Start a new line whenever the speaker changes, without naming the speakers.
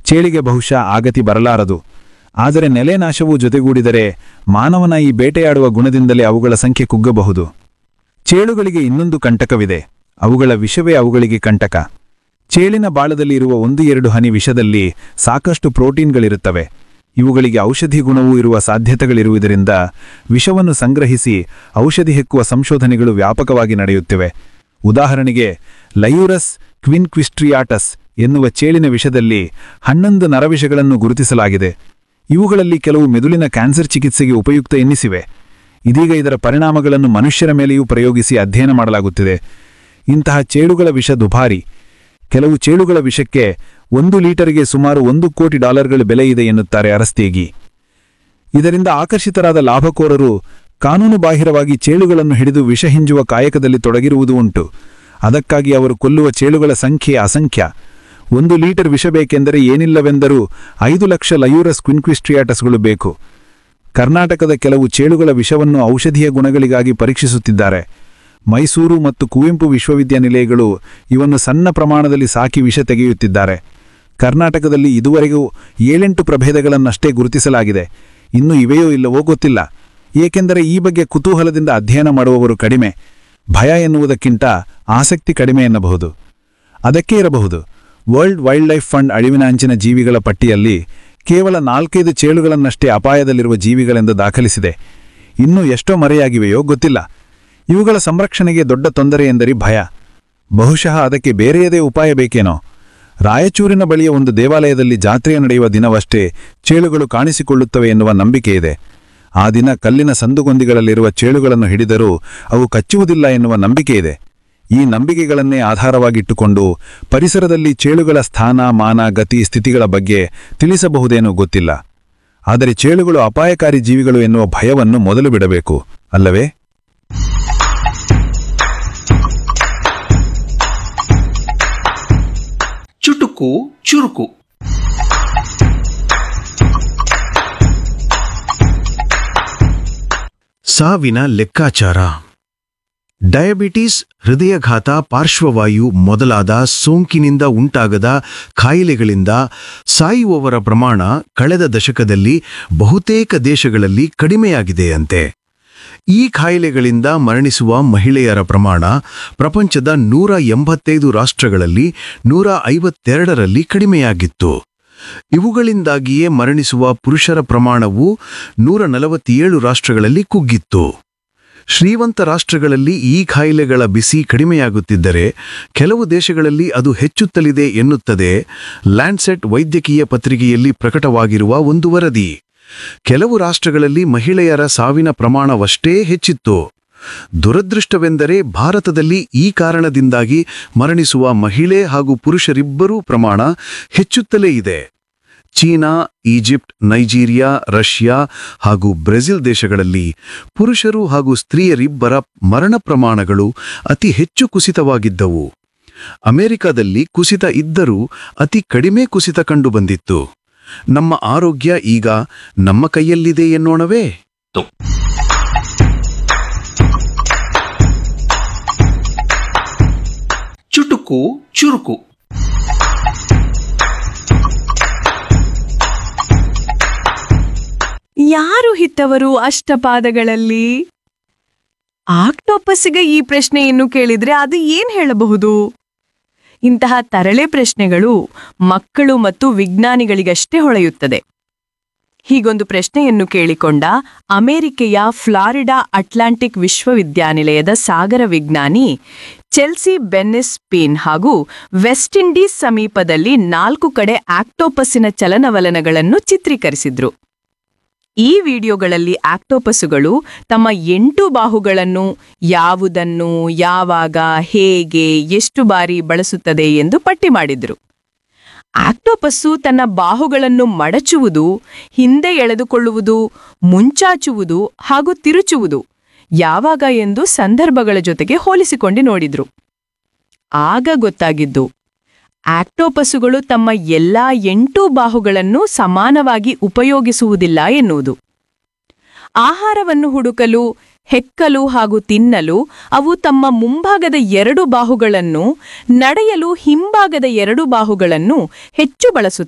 ಚೇಳಿಗೆ ಬಹುಶಃ ಆಗತಿ ಬರಲಾರದು ಆದರೆ ನೆಲೆನಾಶವು ಜೊತೆಗೂಡಿದರೆ ಮಾನವನ ಈ ಬೇಟೆಯಾಡುವ ಗುಣದಿಂದಲೇ ಅವುಗಳ ಸಂಖ್ಯೆ ಕುಗ್ಗಬಹುದು ಚೇಳುಗಳಿಗೆ ಇನ್ನೊಂದು ಕಂಟಕವಿದೆ ಅವುಗಳ ವಿಷವೇ ಅವುಗಳಿಗೆ ಕಂಟಕ ಚೇಳಿನ ಬಾಳದಲ್ಲಿ ಇರುವ ಒಂದು ಎರಡು ಹನಿ ವಿಷದಲ್ಲಿ ಸಾಕಷ್ಟು ಪ್ರೋಟೀನ್ಗಳಿರುತ್ತವೆ ಇವುಗಳಿಗೆ ಔಷಧಿ ಗುಣವೂ ಇರುವ ಸಾಧ್ಯತೆಗಳಿರುವುದರಿಂದ ವಿಷವನ್ನು ಸಂಗ್ರಹಿಸಿ ಔಷಧಿ ಹೆಕ್ಕುವ ಸಂಶೋಧನೆಗಳು ವ್ಯಾಪಕವಾಗಿ ನಡೆಯುತ್ತಿವೆ ಉದಾಹರಣೆಗೆ ಲಯೂರಸ್ ಕ್ವಿನ್ಕ್ವಿಸ್ಟ್ರಿಯಾಟಸ್ ಎನ್ನುವ ಚೇಳಿನ ವಿಷದಲ್ಲಿ ಹನ್ನೊಂದು ನರವಿಷಗಳನ್ನು ಗುರುತಿಸಲಾಗಿದೆ ಇವುಗಳಲ್ಲಿ ಕೆಲವು ಮೆದುಳಿನ ಕ್ಯಾನ್ಸರ್ ಚಿಕಿತ್ಸೆಗೆ ಉಪಯುಕ್ತ ಎನ್ನಿಸಿವೆ ಇದೀಗ ಇದರ ಪರಿಣಾಮಗಳನ್ನು ಮನುಷ್ಯರ ಮೇಲೆಯೂ ಪ್ರಯೋಗಿಸಿ ಅಧ್ಯಯನ ಮಾಡಲಾಗುತ್ತಿದೆ ಇಂತಹ ಚೇಳುಗಳ ವಿಷ ದುಬಾರಿ ಕೆಲವು ಚೇಳುಗಳ ವಿಷಕ್ಕೆ ಒಂದು ಲೀಟರ್ಗೆ ಸುಮಾರು ಒಂದು ಕೋಟಿ ಡಾಲರ್ಗಳ ಬೆಲೆ ಇದೆ ಎನ್ನುತ್ತಾರೆ ಅರಸ್ತೇಗಿ ಇದರಿಂದ ಆಕರ್ಷಿತರಾದ ಲಾಭಕೋರರು ಕಾನೂನುಬಾಹಿರವಾಗಿ ಚೇಳುಗಳನ್ನು ಹಿಡಿದು ವಿಷ ಹಿಂಜುವ ಕಾಯಕದಲ್ಲಿ ತೊಡಗಿರುವುದು ಉಂಟು ಅದಕ್ಕಾಗಿ ಅವರು ಕೊಲ್ಲುವ ಚೇಳುಗಳ ಸಂಖ್ಯೆ ಅಸಂಖ್ಯ ಒಂದು ಲೀಟರ್ ವಿಷ ಬೇಕೆಂದರೆ ಏನಿಲ್ಲವೆಂದರೂ ಐದು ಲಕ್ಷ ಲಯೂರಸ್ ಕ್ವಿನ್ಕ್ವಿಸ್ಟ್ರಿಯಾಟಸ್ಗಳು ಬೇಕು ಕರ್ನಾಟಕದ ಕೆಲವು ಚೇಳುಗಳ ವಿಷವನ್ನು ಔಷಧೀಯ ಗುಣಗಳಿಗಾಗಿ ಪರೀಕ್ಷಿಸುತ್ತಿದ್ದಾರೆ ಮೈಸೂರು ಮತ್ತು ಕುವೆಂಪು ವಿಶ್ವವಿದ್ಯಾನಿಲಯಗಳು ಇವನ್ನು ಸಣ್ಣ ಪ್ರಮಾಣದಲ್ಲಿ ಸಾಕಿ ವಿಷ ತೆಗೆಯುತ್ತಿದ್ದಾರೆ ಕರ್ನಾಟಕದಲ್ಲಿ ಇದುವರೆಗೂ ಏಳೆಂಟು ಪ್ರಭೇದಗಳನ್ನಷ್ಟೇ ಗುರುತಿಸಲಾಗಿದೆ ಇನ್ನು ಇವೆಯೋ ಇಲ್ಲವೋ ಗೊತ್ತಿಲ್ಲ ಏಕೆಂದರೆ ಈ ಬಗ್ಗೆ ಕುತೂಹಲದಿಂದ ಅಧ್ಯಯನ ಮಾಡುವವರು ಕಡಿಮೆ ಭಯ ಎನ್ನುವುದಕ್ಕಿಂತ ಆಸಕ್ತಿ ಕಡಿಮೆ ಎನ್ನಬಹುದು ಅದಕ್ಕೆ ಇರಬಹುದು ವರ್ಲ್ಡ್ ವೈಲ್ಡ್ ಲೈಫ್ ಫಂಡ್ ಅಳಿವಿನ ಅಂಚಿನ ಜೀವಿಗಳ ಪಟ್ಟಿಯಲ್ಲಿ ಕೇವಲ ನಾಲ್ಕೈದು ಚೇಳುಗಳನ್ನಷ್ಟೇ ಅಪಾಯದಲ್ಲಿರುವ ಜೀವಿಗಳೆಂದು ದಾಖಲಿಸಿದೆ ಇನ್ನೂ ಎಷ್ಟೋ ಮರೆಯಾಗಿವೆಯೋ ಗೊತ್ತಿಲ್ಲ ಇವುಗಳ ಸಂರಕ್ಷಣೆಗೆ ದೊಡ್ಡ ತೊಂದರೆ ಎಂದರೆ ಭಯ ಬಹುಶಃ ಅದಕ್ಕೆ ಬೇರೆಯದೇ ಉಪಾಯ ಬೇಕೇನೋ ರಾಯಚೂರಿನ ಬಳಿಯ ಒಂದು ದೇವಾಲಯದಲ್ಲಿ ಜಾತ್ರೆಯ ನಡೆಯುವ ದಿನವಷ್ಟೇ ಚೇಳುಗಳು ಕಾಣಿಸಿಕೊಳ್ಳುತ್ತವೆ ಎನ್ನುವ ನಂಬಿಕೆಯಿದೆ ಆ ದಿನ ಕಲ್ಲಿನ ಸಂದುಗೊಂದಿಗಳಲ್ಲಿರುವ ಚೇಳುಗಳನ್ನು ಹಿಡಿದರೂ ಅವು ಕಚ್ಚುವುದಿಲ್ಲ ಎನ್ನುವ ನಂಬಿಕೆಯಿದೆ ಈ ನಂಬಿಕೆಗಳನ್ನೇ ಆಧಾರವಾಗಿಟ್ಟುಕೊಂಡು ಪರಿಸರದಲ್ಲಿ ಚೇಳುಗಳ ಸ್ಥಾನ ಮಾನ ಗತಿ ಸ್ಥಿತಿಗಳ ಬಗ್ಗೆ ತಿಳಿಸಬಹುದೇನೋ ಗೊತ್ತಿಲ್ಲ ಆದರೆ ಚೇಳುಗಳು ಅಪಾಯಕಾರಿ ಜೀವಿಗಳು ಎನ್ನುವ ಭಯವನ್ನು ಮೊದಲು ಬಿಡಬೇಕು ಅಲ್ಲವೇ
ಚುಟುಕು ಚುರುಕು
ಸಾವಿನ ಲೆಕ್ಕಾಚಾರ ಡಯಾಬಿಟಿಸ್ ಹೃದಯಘಾತ ಪಾರ್ಶ್ವವಾಯು ಮೊದಲಾದ ಸೋಂಕಿನಿಂದ ಉಂಟಾಗದ ಕಾಯಿಲೆಗಳಿಂದ ಸಾಯುವವರ ಪ್ರಮಾಣ ಕಳೆದ ದಶಕದಲ್ಲಿ ಬಹುತೇಕ ದೇಶಗಳಲ್ಲಿ ಕಡಿಮೆಯಾಗಿದೆಯಂತೆ ಈ ಕಾಯಿಲೆಗಳಿಂದ ಮರಣಿಸುವ ಮಹಿಳೆಯರ ಪ್ರಮಾಣ ಪ್ರಪಂಚದ ನೂರ ಎಂಬತ್ತೈದು ರಾಷ್ಟ್ರಗಳಲ್ಲಿ ನೂರ ಐವತ್ತೆರಡರಲ್ಲಿ ಕಡಿಮೆಯಾಗಿತ್ತು ಇವುಗಳಿಂದಾಗಿಯೇ ಮರಣಿಸುವ ಪುರುಷರ ಪ್ರಮಾಣವು ನೂರ ನಲವತ್ತೇಳು ರಾಷ್ಟ್ರಗಳಲ್ಲಿ ಕುಗ್ಗಿತ್ತು ಶ್ರೀಮಂತ ರಾಷ್ಟ್ರಗಳಲ್ಲಿ ಈ ಕಾಯಿಲೆಗಳ ಬಿಸಿ ಕಡಿಮೆಯಾಗುತ್ತಿದ್ದರೆ ಕೆಲವು ದೇಶಗಳಲ್ಲಿ ಅದು ಹೆಚ್ಚುತ್ತಲಿದೆ ಎನ್ನುತ್ತದೆ ಲ್ಯಾಂಡ್ಸೆಟ್ ವೈದ್ಯಕೀಯ ಪತ್ರಿಕೆಯಲ್ಲಿ ಪ್ರಕಟವಾಗಿರುವ ಒಂದು ವರದಿ ಕೆಲವು ರಾಷ್ಟ್ರಗಳಲ್ಲಿ ಮಹಿಳೆಯರ ಸಾವಿನ ಪ್ರಮಾಣವಷ್ಟೇ ಹೆಚ್ಚಿತ್ತು ದುರದೃಷ್ಟವೆಂದರೆ ಭಾರತದಲ್ಲಿ ಈ ಕಾರಣದಿಂದಾಗಿ ಮರಣಿಸುವ ಮಹಿಳೆ ಹಾಗೂ ಪುರುಷರಿಬ್ಬರೂ ಪ್ರಮಾಣ ಹೆಚ್ಚುತ್ತಲೇ ಇದೆ ಚೀನಾ ಈಜಿಪ್ಟ್ ನೈಜೀರಿಯಾ ರಷ್ಯಾ ಹಾಗೂ ಬ್ರೆಜಿಲ್ ದೇಶಗಳಲ್ಲಿ ಪುರುಷರು ಹಾಗೂ ಸ್ತ್ರೀಯರಿಬ್ಬರ ಮರಣ ಪ್ರಮಾಣಗಳು ಅತಿ ಹೆಚ್ಚು ಕುಸಿತವಾಗಿದ್ದವು ಅಮೆರಿಕದಲ್ಲಿ ಕುಸಿತ ಇದ್ದರೂ ಅತಿ ಕಡಿಮೆ ಕುಸಿತ ಕಂಡುಬಂದಿತ್ತು ನಮ್ಮ ಆರೋಗ್ಯ ಈಗ ನಮ್ಮ ಕೈಯಲ್ಲಿದೆ ಎನ್ನೋಣವೇ
ಚುಟುಕು ಚುರುಕು
ಯಾರು ಹಿತ್ತವರು ಅಷ್ಟಪಾದಗಳಲ್ಲಿ ಆಕ್ಟೋಪಸ್ಸಿಗೆ ಈ ಪ್ರಶ್ನೆಯನ್ನು ಕೇಳಿದ್ರೆ ಅದು ಏನ್ ಹೇಳಬಹುದು ಇಂತಹ ತರಳೆ ಪ್ರಶ್ನೆಗಳು ಮಕ್ಕಳು ಮತ್ತು ವಿಜ್ಞಾನಿಗಳಿಗಷ್ಟೇ ಹೊಳೆಯುತ್ತದೆ ಹೀಗೊಂದು ಪ್ರಶ್ನೆಯನ್ನು ಕೇಳಿಕೊಂಡ ಅಮೆರಿಕೆಯ ಫ್ಲಾರಿಡಾ ಅಟ್ಲಾಂಟಿಕ್ ವಿಶ್ವವಿದ್ಯಾನಿಲಯದ ಸಾಗರ ವಿಜ್ಞಾನಿ ಚೆಲ್ಸಿ ಬೆನ್ನಿಸ್ ಪೇನ್ ಹಾಗೂ ವೆಸ್ಟ್ ಇಂಡೀಸ್ ಸಮೀಪದಲ್ಲಿ ನಾಲ್ಕು ಕಡೆ ಆಕ್ಟೋಪಸ್ಸಿನ ಚಲನವಲನಗಳನ್ನು ಚಿತ್ರೀಕರಿಸಿದ್ರು ಈ ವಿಡಿಯೋಗಳಲ್ಲಿ ಆಕ್ಟೋಪಸ್ಸುಗಳು ತಮ್ಮ ಎಂಟು ಬಾಹುಗಳನ್ನು ಯಾವುದನ್ನು ಯಾವಾಗ ಹೇಗೆ ಎಷ್ಟು ಬಾರಿ ಬಳಸುತ್ತದೆ ಎಂದು ಪಟ್ಟಿ ಮಾಡಿದ್ರು ಆಕ್ಟೋಪಸ್ಸು ತನ್ನ ಬಾಹುಗಳನ್ನು ಮಡಚುವುದು ಹಿಂದೆ ಎಳೆದುಕೊಳ್ಳುವುದು ಮುಂಚಾಚುವುದು ಹಾಗೂ ತಿರುಚುವುದು ಯಾವಾಗ ಎಂದು ಸಂದರ್ಭಗಳ ಜೊತೆಗೆ ಹೋಲಿಸಿಕೊಂಡು ನೋಡಿದ್ರು ಆಗ ಗೊತ್ತಾಗಿದ್ದು ಆಕ್ಟೋಪಸ್ಸುಗಳು ತಮ್ಮ ಎಲ್ಲಾ ಎಂಟು ಬಾಹುಗಳನ್ನು ಸಮಾನವಾಗಿ ಉಪಯೋಗಿಸುವುದಿಲ್ಲ ಎನ್ನುವುದು ಆಹಾರವನ್ನು ಹುಡುಕಲು ಹೆಕ್ಕಲು ಹಾಗೂ ತಿನ್ನಲು ಅವು ತಮ್ಮ ಮುಂಭಾಗದ ಎರಡು ಬಾಹುಗಳನ್ನು ನಡೆಯಲು ಹಿಂಭಾಗದ ಎರಡು ಬಾಹುಗಳನ್ನು ಹೆಚ್ಚು ಬಳಸುತ್ತವೆ